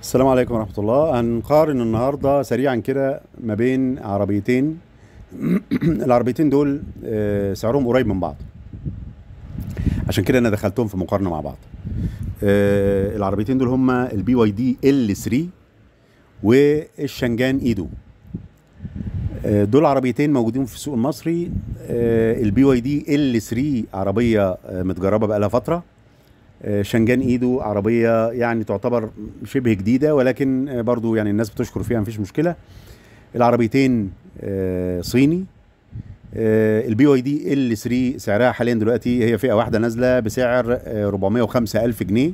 السلام عليكم ورحمة الله هنقارن النهاردة سريعا كده ما بين عربيتين العربيتين دول آه، سعرهم قريب من بعض عشان كده انا دخلتهم في مقارنة مع بعض آه، العربيتين دول هما البي واي دي ال 3 والشنجان ايدو آه، دول عربيتين موجودين في السوق المصري البي واي دي ال 3 عربية آه، متجربة بقالها فترة آه، شنجان ايدو عربيه يعني تعتبر شبه جديده ولكن آه، برضو يعني الناس بتشكر فيها مفيش مشكله العربيتين آه، صيني البي واي دي ال 3 سعرها حاليا دلوقتي هي فئه واحده نازله بسعر آه، 405 الف جنيه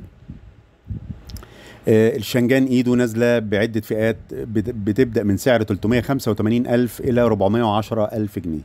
آه، الشنجان ايدو نازله بعده فئات بت- بتبدا من سعر 385 الف الى 410 الف جنيه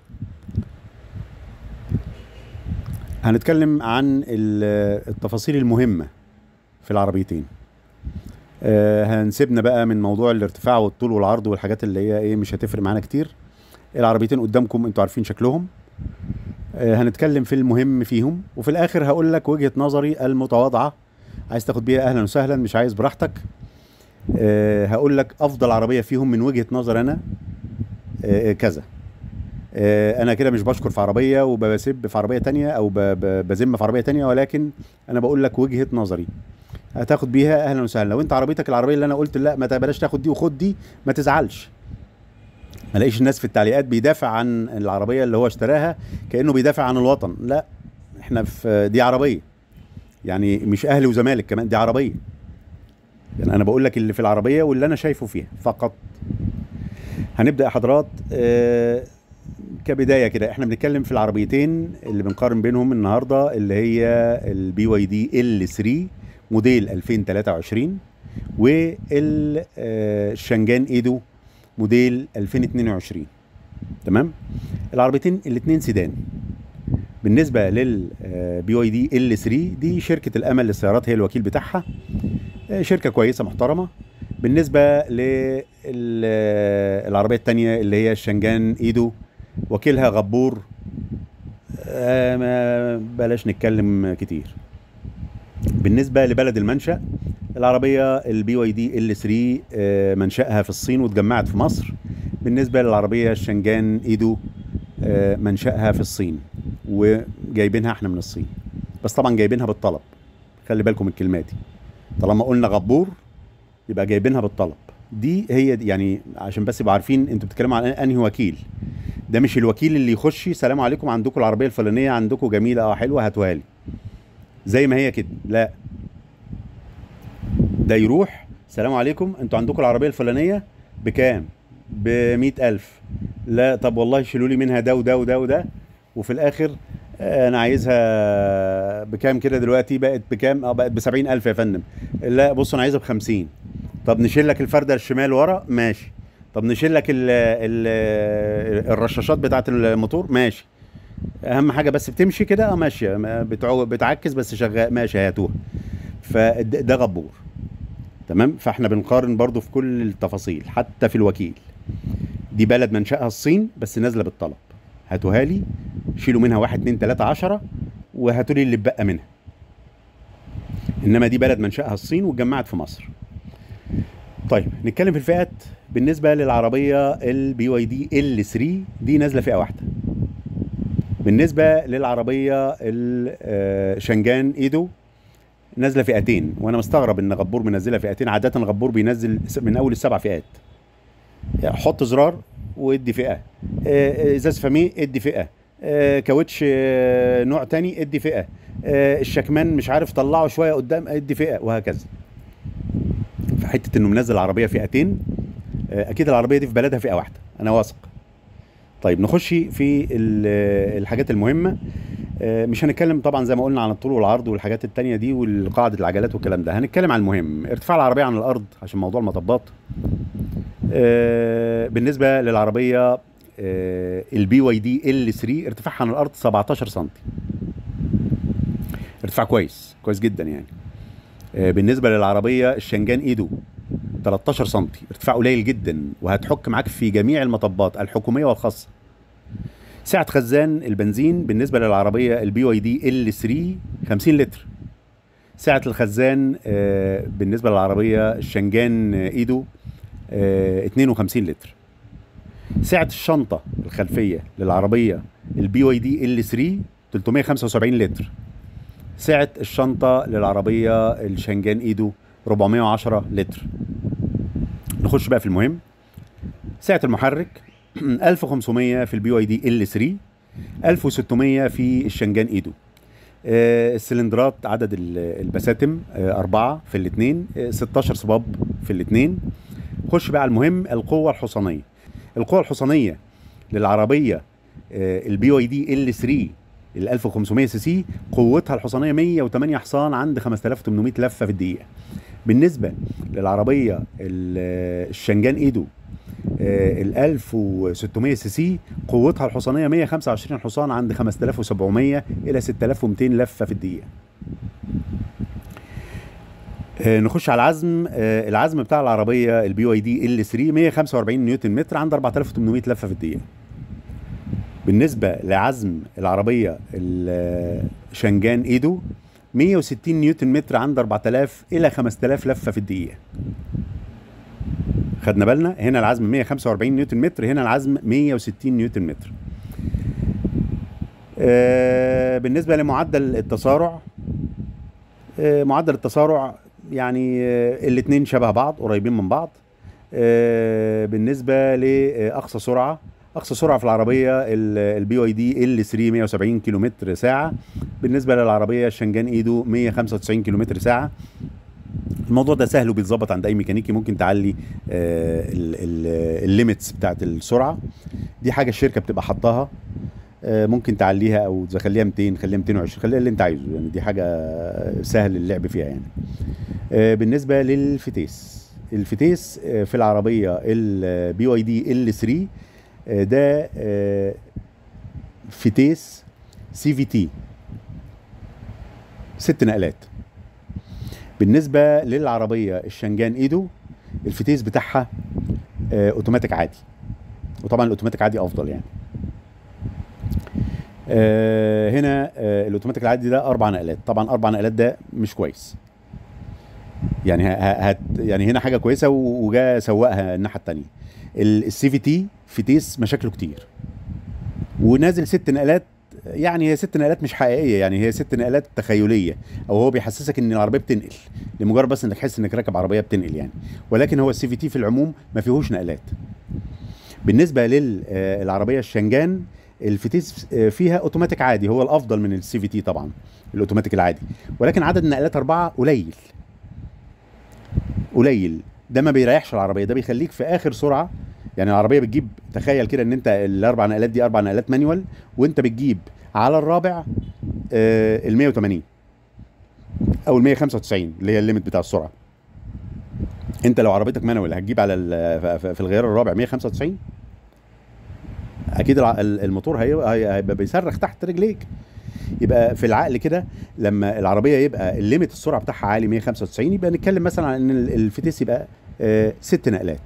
هنتكلم عن ال- التفاصيل المهمة في العربيتين آه، هنسيبنا بقى من موضوع الارتفاع والطول والعرض والحاجات اللي هي ايه مش هتفرق معانا كتير العربيتين قدامكم انتوا عارفين شكلهم آه، هنتكلم في المهم فيهم وفي الاخر هقول لك وجهة نظري المتواضعة عايز تاخد بيها اهلا وسهلا مش عايز براحتك آه، هقول لك افضل عربية فيهم من وجهة نظر انا آه، كذا آه، انا كده مش بشكر في عربيه وبسب في عربيه تانية او ب- ب- بذم في عربيه تانية ولكن انا بقول لك وجهه نظري هتاخد بيها اهلا وسهلا لو انت عربيتك العربيه اللي انا قلت لا ما ت- بلاش تاخد دي وخد دي ما تزعلش ما الاقيش الناس في التعليقات بيدافع عن العربيه اللي هو اشتراها كانه بيدافع عن الوطن لا احنا في دي عربيه يعني مش اهلي وزمالك كمان دي عربيه يعني انا بقول لك اللي في العربيه واللي انا شايفه فيها فقط هنبدا يا حضرات آه، كبدايه كده احنا بنتكلم في العربيتين اللي بنقارن بينهم النهارده اللي هي البي واي دي ال 3 موديل 2023 والشنجان ايدو موديل 2022 تمام العربيتين الاثنين سيدان بالنسبه للبي واي دي ال 3 دي شركه الامل للسيارات هي الوكيل بتاعها آه، شركه كويسه محترمه بالنسبه للعربيه الثانيه اللي هي الشنجان ايدو وكيلها غبور آه ما بلاش نتكلم كتير بالنسبه لبلد المنشا العربيه البي واي دي ال 3 آه، منشاها في الصين واتجمعت في مصر بالنسبه للعربيه الشنجان ايدو آه، منشاها في الصين وجايبينها احنا من الصين بس طبعا جايبينها بالطلب خلي بالكم من الكلمات دي طالما قلنا غبور يبقى جايبينها بالطلب دي هي دي يعني عشان بس يبقوا عارفين انتوا بتتكلموا عن انهي وكيل ده مش الوكيل اللي يخش سلام عليكم عندكم العربيه الفلانيه عندكم جميله اه حلوه هاتوها لي زي ما هي كده لا ده يروح سلام عليكم انتوا عندكم العربيه الفلانيه بكام ب ألف لا طب والله شيلوا لي منها ده وده وده وده وفي الاخر آه، انا عايزها بكام كده دلوقتي بقت بكام اه بقت ب ألف يا فندم لا بص انا عايزها ب 50 طب نشيل لك الفرده الشمال ورا ماشي طب نشيل لك ال ال الرشاشات بتاعه الموتور ماشي اهم حاجه بس بتمشي كده اه ماشيه ما بتعو- بتعكس بس شغال ماشي هاتوها فده ده غبور تمام فاحنا بنقارن برضو في كل التفاصيل حتى في الوكيل دي بلد منشأها الصين بس نازله بالطلب هاتوها لي شيلوا منها واحد اتنين تلاته عشرة وهاتوا لي اللي اتبقى منها انما دي بلد منشأها الصين واتجمعت في مصر طيب نتكلم في الفئات بالنسبه للعربيه البي واي دي ال 3 دي نازله فئه واحده بالنسبه للعربيه الشنجان ايدو نازله فئتين وانا مستغرب ان غبور منزلها فئتين عاده غبور بينزل س- من اول السبع فئات يعني حط زرار وادي فئه آه، ازاز فاميه ادي فئه آه، كاوتش آه، نوع تاني ادي فئه آه، الشكمان مش عارف طلعه شويه قدام ادي فئه وهكذا فحته انه منزل عربيه فئتين آه، اكيد العربيه دي في بلدها فئه واحده انا واثق طيب نخش في ال- الحاجات المهمه آه، مش هنتكلم طبعا زي ما قلنا عن الطول والعرض والحاجات التانية دي والقاعدة العجلات والكلام ده هنتكلم عن المهم ارتفاع العربية عن الأرض عشان موضوع المطبات آه، بالنسبة للعربية البي واي دي ال 3 ارتفاعها عن الأرض 17 سم ارتفاع كويس كويس جدا يعني آه، بالنسبة للعربية الشنجان ايدو 13 سم ارتفاع قليل جدا وهتحك معاك في جميع المطبات الحكومية والخاصة سعة خزان البنزين بالنسبة للعربية البي واي دي ال 3 50 لتر سعه الخزان آه، بالنسبه للعربيه الشنجان ايدو آه، 52 لتر سعه الشنطه الخلفيه للعربيه البي واي دي ال 3 375 لتر سعه الشنطه للعربيه الشنجان ايدو 410 لتر نخش بقى في المهم سعه المحرك 1500 في البي واي دي ال 3 1600 في الشنجان ايدو آه، السلندرات عدد ال- البساتم آه، أربعة في الاثنين 16 صباب في الاثنين خش بقى على المهم القوة الحصانية القوة الحصانية للعربية البي واي دي ال 3 ال 1500 سي سي قوتها الحصانية 108 حصان عند 5800 لفة في الدقيقة بالنسبة للعربية ال- الشنجان ايدو ال 1600 سي سي قوتها الحصانيه 125 حصان عند 5700 الى 6200 لفه في الدقيقه. آه، نخش على العزم آه، العزم بتاع العربيه البي واي دي ال 3 145 نيوتن متر عند 4800 لفه في الدقيقه. بالنسبه لعزم العربيه الشنجان ايدو 160 نيوتن متر عند 4000 الى 5000 لفه في الدقيقه. خدنا بالنا هنا العزم 145 نيوتن متر هنا العزم 160 نيوتن متر آه بالنسبه لمعدل التسارع آه معدل التسارع يعني آه الاثنين شبه بعض قريبين من بعض آه بالنسبه لاقصى سرعه اقصى سرعه في العربيه البي واي دي ال 3 170 كيلومتر ساعه بالنسبه للعربيه الشنجان ايدو 195 كيلومتر ساعه الموضوع ده سهل وبيتظبط عند اي ميكانيكي ممكن تعلي الليميتس بتاعت السرعه دي حاجه الشركه بتبقى حطاها آه، ممكن تعليها او تخليها 200 خليها 220 خليها اللي انت عايزه يعني دي حاجه سهل اللعب فيها يعني آه، بالنسبه للفتيس الفتيس آه، في العربيه البي واي دي ال 3 آه، ده آه، فتيس سي في تي ست نقلات بالنسبه للعربيه الشنجان ايدو الفتيس بتاعها آه، اوتوماتيك عادي وطبعا الاوتوماتيك عادي افضل يعني آه، هنا آه، الاوتوماتيك العادي ده اربع نقلات طبعا اربع نقلات ده مش كويس يعني ه- ه- هت يعني هنا حاجه كويسه و- وجا سوقها الناحيه التانية السي في تي فتيس مشاكله كتير ونازل ست نقلات يعني هي ست نقلات مش حقيقيه يعني هي ست نقلات تخيليه او هو بيحسسك ان العربيه بتنقل لمجرد بس انك تحس انك راكب عربيه بتنقل يعني ولكن هو السي في تي في العموم ما فيهوش نقلات بالنسبه للعربيه الشنجان الفتيس آه، فيها اوتوماتيك عادي هو الافضل من السي في تي طبعا الاوتوماتيك العادي ولكن عدد النقلات اربعه قليل قليل ده ما بيريحش العربيه ده بيخليك في اخر سرعه يعني العربيه بتجيب تخيل كده ان انت الاربع نقلات دي اربع نقلات مانيوال وانت بتجيب على الرابع آه ال 180 او ال 195 اللي هي الليمت بتاع السرعه انت لو عربيتك مانوال هتجيب على ال- ف- ف- في الغيار الرابع 195 اكيد الع- ال- الموتور هي- هي- هيبقى بيصرخ تحت رجليك يبقى في العقل كده لما العربيه يبقى الليمت السرعه بتاعها عالي 195 يبقى نتكلم مثلا عن ان ال- الفتيس يبقى آه، ست نقلات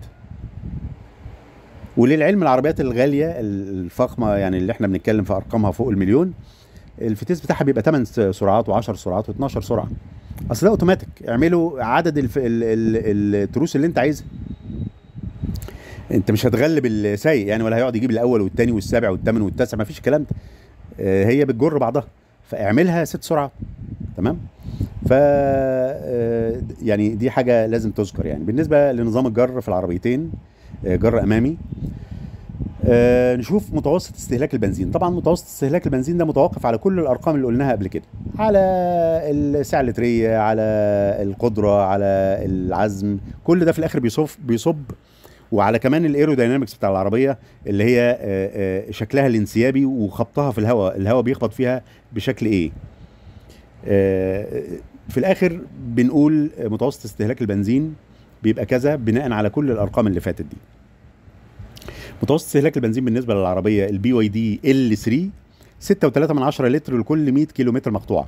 وللعلم العربيات الغاليه الفخمه يعني اللي احنا بنتكلم في ارقامها فوق المليون الفتيس بتاعها بيبقى 8 سرعات و10 سرعات و12 سرعه اصل ده اوتوماتيك اعملوا عدد الف... ال... ال... التروس اللي انت عايزها انت مش هتغلب السايق يعني ولا هيقعد يجيب الاول والثاني والسابع والثامن والتاسع ما فيش الكلام ده آه، هي بتجر بعضها فاعملها ست سرعات تمام ف آه، يعني دي حاجه لازم تذكر يعني بالنسبه لنظام الجر في العربيتين آه، جر امامي آه، نشوف متوسط استهلاك البنزين طبعا متوسط استهلاك البنزين ده متوقف على كل الارقام اللي قلناها قبل كده على السعه اللتريه على القدره على العزم كل ده في الاخر بيصب بيصب وعلى كمان الايروداينامكس بتاع العربيه اللي هي آه، آه، شكلها الانسيابي وخبطها في الهواء الهواء بيخبط فيها بشكل ايه آه، في الاخر بنقول متوسط استهلاك البنزين بيبقى كذا بناء على كل الارقام اللي فاتت دي متوسط استهلاك البنزين بالنسبه للعربيه البي واي دي ال 3 6.3 من عشرة لتر لكل 100 كيلو متر مقطوع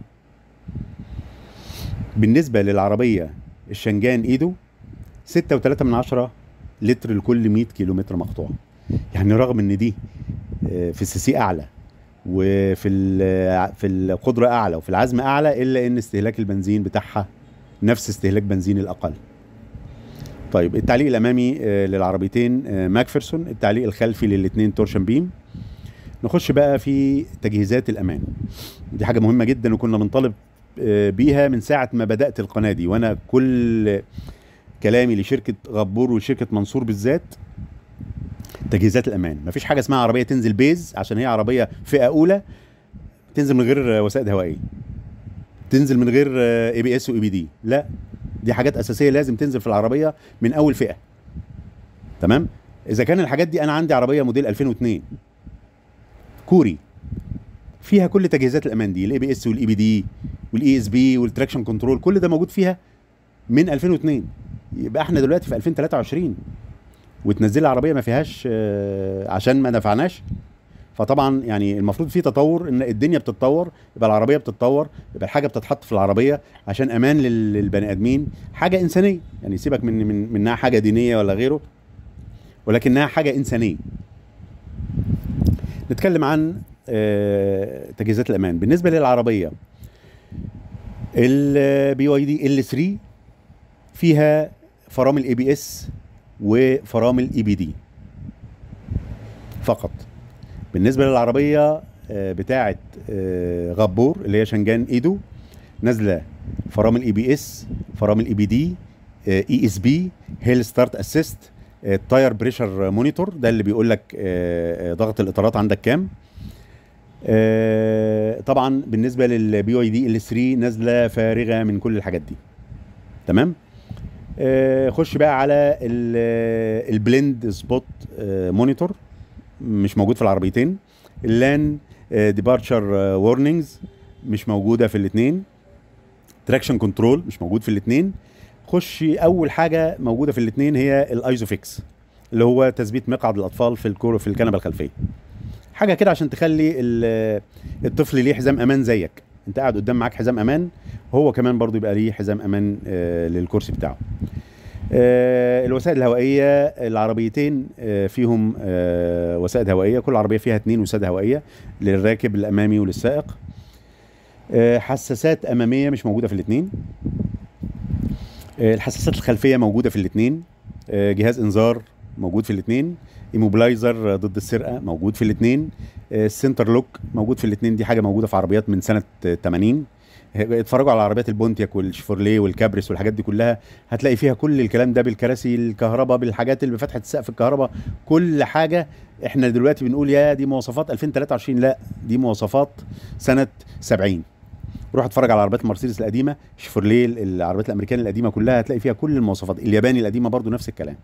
بالنسبه للعربيه الشنجان ايدو 6.3 من عشرة لتر لكل 100 كيلو متر مقطوع يعني رغم ان دي آه، في السي سي اعلى وفي ال- في القدره اعلى وفي العزم اعلى الا ان استهلاك البنزين بتاعها نفس استهلاك بنزين الاقل طيب التعليق الامامي آه، للعربيتين آه، ماكفيرسون التعليق الخلفي للاثنين تورشن بيم نخش بقى في تجهيزات الامان دي حاجه مهمه جدا وكنا بنطالب آه، بيها من ساعه ما بدات القناه دي وانا كل كلامي لشركه غبور وشركه منصور بالذات تجهيزات الامان مفيش حاجه اسمها عربيه تنزل بيز عشان هي عربيه فئه اولى تنزل من غير آه، وسائد هوائيه تنزل من غير اي بي اس واي بي دي لا دي حاجات اساسيه لازم تنزل في العربيه من اول فئه تمام اذا كان الحاجات دي انا عندي عربيه موديل 2002 كوري فيها كل تجهيزات الامان دي الاي بي اس والاي بي دي والاي اس بي والتراكشن كنترول كل ده موجود فيها من 2002 يبقى احنا دلوقتي في 2023 وتنزل عربيه ما فيهاش آه، عشان ما نفعناش فطبعا يعني المفروض في تطور ان الدنيا بتتطور يبقى العربيه بتتطور يبقى الحاجه بتتحط في العربيه عشان امان لل- للبني ادمين حاجه انسانيه يعني سيبك من من منها حاجه دينيه ولا غيره ولكنها حاجه انسانيه نتكلم عن آه، تجهيزات الامان بالنسبه للعربيه البي واي دي ال 3 فيها فرامل اي بي اس وفرامل اي بي دي فقط بالنسبه للعربيه آه، بتاعه آه، غبور اللي هي شنجان ايدو نازله فرامل اي بي اس فرامل اي بي دي اي اس بي هيل ستارت اسيست التاير بريشر مونيتور ده اللي بيقول لك آه، آه، ضغط الاطارات عندك كام آه، طبعا بالنسبه للبي واي دي ال 3 نازله فارغه من كل الحاجات دي تمام آه، خش بقى على ال- البلند سبوت آه، مونيتور مش موجود في العربيتين اللان ديبارتشر وورنينجز مش موجوده في الاثنين تراكشن كنترول مش موجود في الاثنين خش اول حاجه موجوده في الاثنين هي الايزوفيكس اللي هو تثبيت مقعد الاطفال في الكور في الكنبه الخلفيه حاجه كده عشان تخلي ال- الطفل ليه حزام امان زيك انت قاعد قدام معاك حزام امان هو كمان برضو يبقى ليه حزام امان آه، للكرسي بتاعه آه، الوسائد الهوائيه العربيتين آه، فيهم آه، وسائد هوائيه كل عربيه فيها اتنين وسائد هوائيه للراكب الامامي وللسائق آه، حساسات اماميه مش موجوده في الاثنين الحساسات الخلفيه موجوده في الاثنين جهاز انذار موجود في الاثنين ايموبلايزر ضد السرقه موجود في الاثنين السنتر لوك موجود في الاثنين دي حاجه موجوده في عربيات من سنه آه، 80 اتفرجوا على عربيات البونتياك والشيفورليه والكابريس والحاجات دي كلها هتلاقي فيها كل الكلام ده بالكراسي الكهرباء بالحاجات اللي بفتحه السقف الكهرباء كل حاجه احنا دلوقتي بنقول يا دي مواصفات 2023 لا دي مواصفات سنه 70 روح اتفرج على عربيات المرسيدس القديمه شيفورليه العربيات الامريكان القديمه كلها هتلاقي فيها كل المواصفات الياباني القديمه برضو نفس الكلام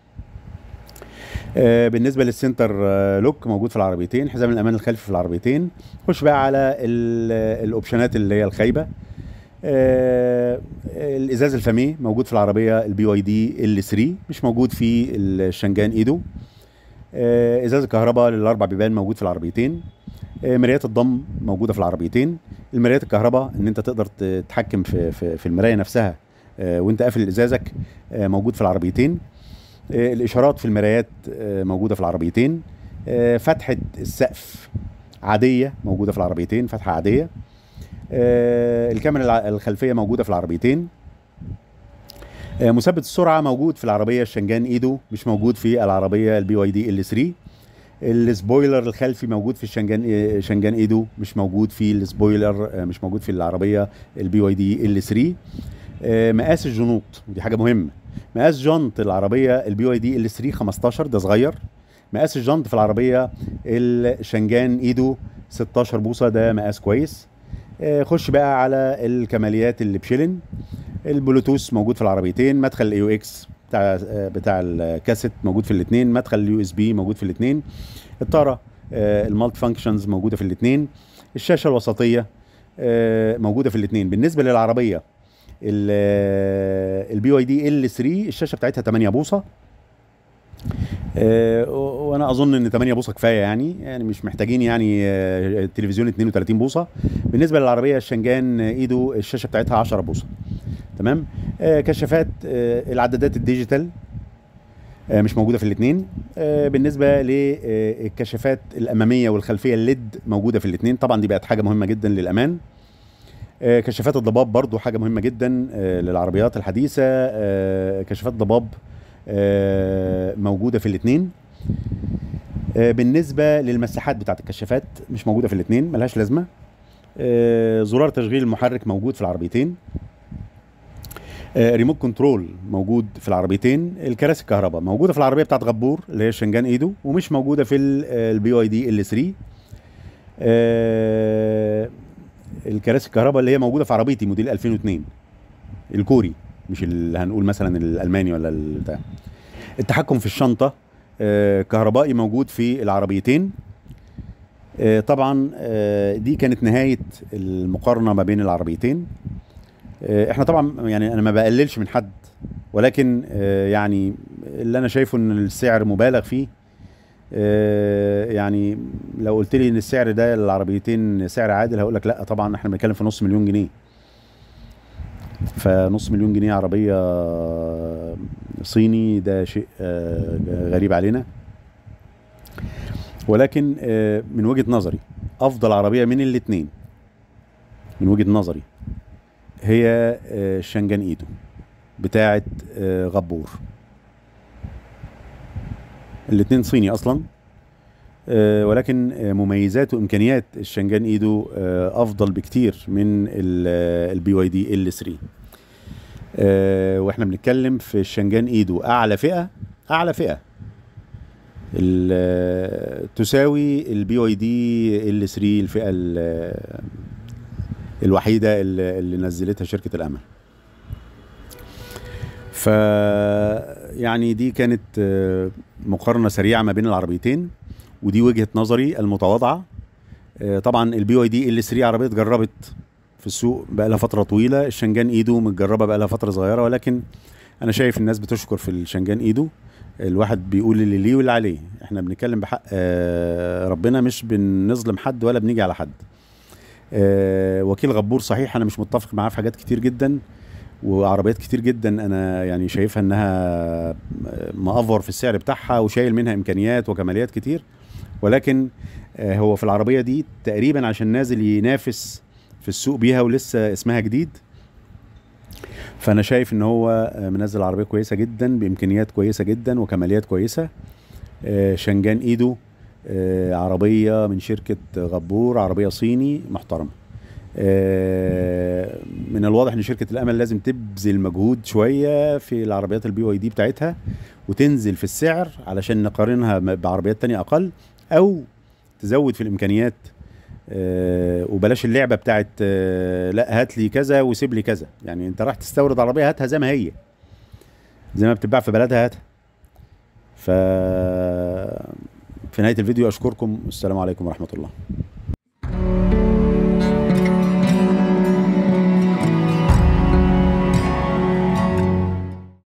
آه، بالنسبه للسنتر آه، لوك موجود في العربيتين حزام الامان الخلفي في العربيتين خش بقى على ال- الاوبشنات اللي هي الخايبه آه، الازاز الفاميه موجود في العربيه البي واي دي ال 3 مش موجود في الشنجان ايدو آه، ازاز الكهرباء للاربع بيبان موجود في العربيتين آه، مرايات الضم موجوده في العربيتين المرايات الكهرباء ان انت تقدر تتحكم في في, في المرايه نفسها آه، وانت قافل ازازك آه، موجود في العربيتين آه، الاشارات في المرايات آه، موجوده في العربيتين آه، فتحه السقف عاديه موجوده في العربيتين فتحه عاديه آه، الكاميرا الع- الخلفيه موجوده في العربيتين آه، مثبت السرعه موجود في العربيه الشنجان ايدو مش موجود في العربيه البي واي دي ال 3 السبويلر الخلفي موجود في الشنجان آه، شنجان ايدو مش موجود في السبويلر آه، مش موجود في العربيه البي واي دي ال 3 آه، مقاس الجنوط ودي حاجه مهمه مقاس جنط العربيه البي واي دي ال 3 15 ده صغير مقاس الجنط في العربيه الشنجان ايدو 16 بوصه ده مقاس كويس آه، خش بقى على الكماليات اللي بشيلن البلوتوث موجود في العربيتين مدخل الاي يو اكس بتاع آه، بتاع الكاسيت موجود في الاثنين مدخل اليو اس بي موجود في الاثنين الطاره المالتي فانكشنز موجوده في الاثنين الشاشه الوسطيه آه، موجوده في الاثنين بالنسبه للعربيه البي واي دي ال 3 الشاشه بتاعتها 8 بوصه آه، و- وانا اظن ان 8 بوصه كفايه يعني يعني مش محتاجين يعني آه، تلفزيون 32 بوصه بالنسبه للعربيه الشنجان ايدو الشاشه بتاعتها 10 بوصه تمام آه، كشافات آه، العدادات الديجيتال آه، مش موجوده في الاثنين بالنسبه للكشافات الاماميه والخلفيه الليد موجوده في الاثنين طبعا دي بقت حاجه مهمه جدا للامان آه، كشافات الضباب برضو حاجه مهمه جدا آه، للعربيات الحديثه آه، كشافات ضباب آه، موجوده في الاثنين بالنسبه للمساحات بتاعت الكشافات مش موجوده في الاثنين ملهاش لازمه آه، زرار تشغيل المحرك موجود في العربيتين آه، ريموت كنترول موجود في العربيتين الكراسي الكهرباء موجوده في العربيه بتاعت غبور اللي هي الشنجان ايدو ومش موجوده في البي اي دي ال 3 آه، الكراسي الكهرباء اللي هي موجوده في عربيتي موديل 2002 الكوري مش اللي هنقول مثلا الالماني ولا البتاع التحكم في الشنطه آه، كهربائي موجود في العربيتين آه، طبعا آه، دي كانت نهايه المقارنه ما بين العربيتين آه، احنا طبعا يعني انا ما بقللش من حد ولكن آه، يعني اللي انا شايفه ان السعر مبالغ فيه آه، يعني لو قلت لي ان السعر ده للعربيتين سعر عادل هقول لك لا طبعا احنا بنتكلم في نص مليون جنيه فنص مليون جنيه عربيه صيني ده شيء آه، غريب علينا ولكن آه، من وجهه نظري افضل عربيه من الاثنين من وجهه نظري هي آه، الشنجان ايدو بتاعه آه، غبور الاثنين صيني اصلا آه، ولكن آه، مميزات وامكانيات الشنجان ايدو آه، افضل بكتير من البي واي دي ال 3 آه، واحنا بنتكلم في الشنجان ايدو اعلى فئه اعلى فئه ال- آه، تساوي البي واي دي ال 3 الفئه ال- الوحيده اللي اللي نزلتها شركه الامل ف يعني دي كانت آه، مقارنه سريعه ما بين العربيتين ودي وجهه نظري المتواضعه آه، طبعا البي واي دي ال 3 عربيه اتجربت في السوق بقى لها فتره طويله الشنجان ايدو متجربه بقى لها فتره صغيره ولكن انا شايف الناس بتشكر في الشنجان ايدو الواحد بيقول اللي ليه واللي عليه احنا بنتكلم بحق آه، ربنا مش بنظلم حد ولا بنيجي على حد آه، وكيل غبور صحيح انا مش متفق معاه في حاجات كتير جدا وعربيات كتير جدا انا يعني شايفها انها مأفور في السعر بتاعها وشايل منها امكانيات وكماليات كتير ولكن آه، هو في العربيه دي تقريبا عشان نازل ينافس في السوق بيها ولسه اسمها جديد فانا شايف ان هو آه، منزل عربيه كويسه جدا بامكانيات كويسه جدا وكماليات كويسه آه، شنجان ايدو آه، عربيه من شركه غبور عربيه صيني محترمه آه، من الواضح ان شركه الامل لازم تبذل مجهود شويه في العربيات البي واي دي بتاعتها وتنزل في السعر علشان نقارنها م- بعربيات تانية اقل او تزود في الامكانيات آه، وبلاش اللعبه بتاعت آه، لا هات لي كذا وسيب لي كذا يعني انت راح تستورد عربيه هاتها زي ما هي زي ما بتتباع في بلدها هاتها ف في نهايه الفيديو اشكركم السلام عليكم ورحمه الله